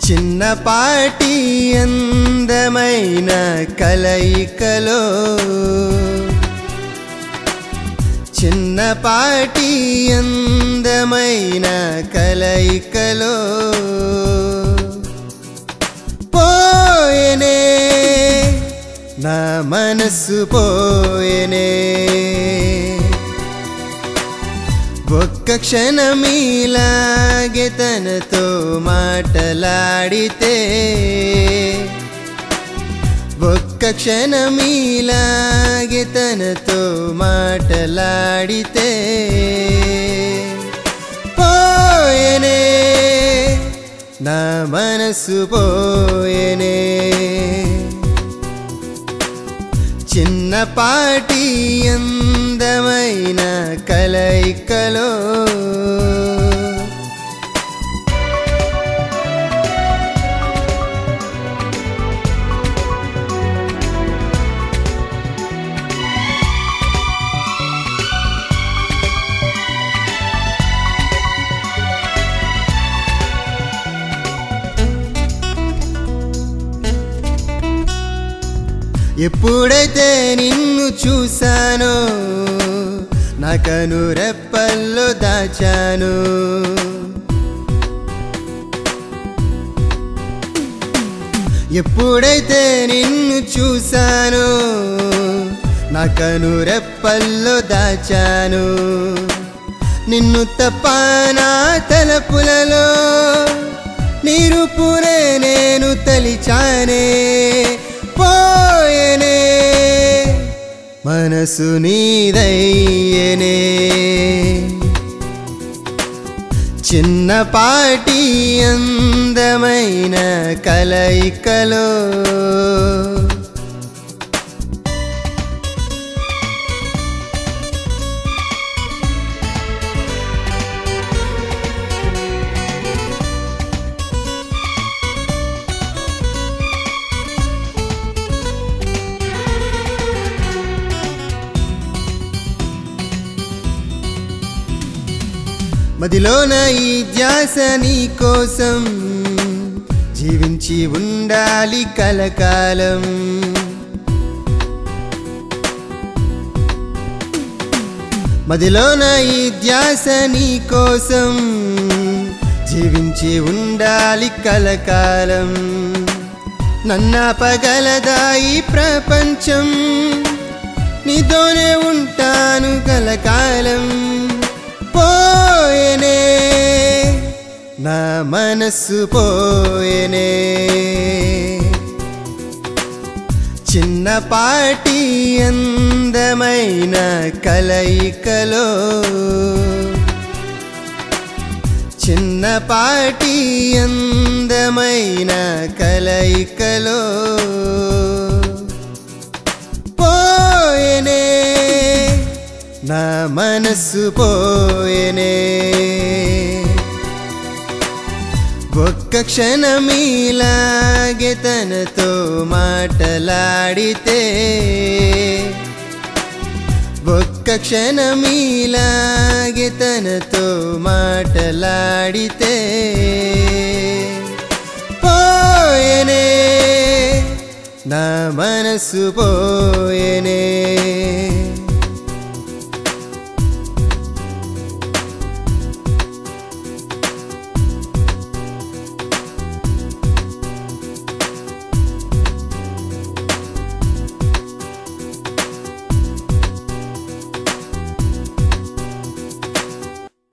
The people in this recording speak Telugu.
చిన్నపాటి అందమైన కలయికలో చిన్నపాటి అందమైన కలయికలో పోయనే నా మనసు పోయనే ఒక్క క్షణమీలాగే తనతో మాటలాడితే ఒక్క క్షణమీలాగే తనతో మాటలాడితే పోయనే నా మనసు పోయనే చిన్నపాటి అందమైన కలయికలో ఎప్పుడైతే నిన్ను చూశానో నా కను రెప్పల్లో దాచాను ఎప్పుడైతే నిన్ను చూశానో నా కను రెప్పల్లో దాచాను నిన్ను తప్ప నా తలపులలో నిరుపునే నేను తలిచానే పోయనే మనసు నీదయ్యనే చిన్నపాటి అందమైన కలయికలో మదిలోన ఈ ధ్యాస నీ కోసం జీవించి ఉండాలి కలకాలం మదిలోన ఈ ధ్యాస నీ కోసం జీవించి ఉండాలి కలకాలం నన్నాపగలదా ఈ ప్రపంచం నీతోనే ఉంటాను కలకాలం పోయనే నా మనసు పోయనే చిన్నపాటి అందమైన కలయికలో చిన్నపాటి అందమైన కలయికలో పోయనే నా మనసు పోయనే ఒక్క క్షణమీలాగే తనతో మాటలాడితే ఒక్క క్షణమీలాగే తనతో మాటలాడితే పోయనే నా మనసు పోయనే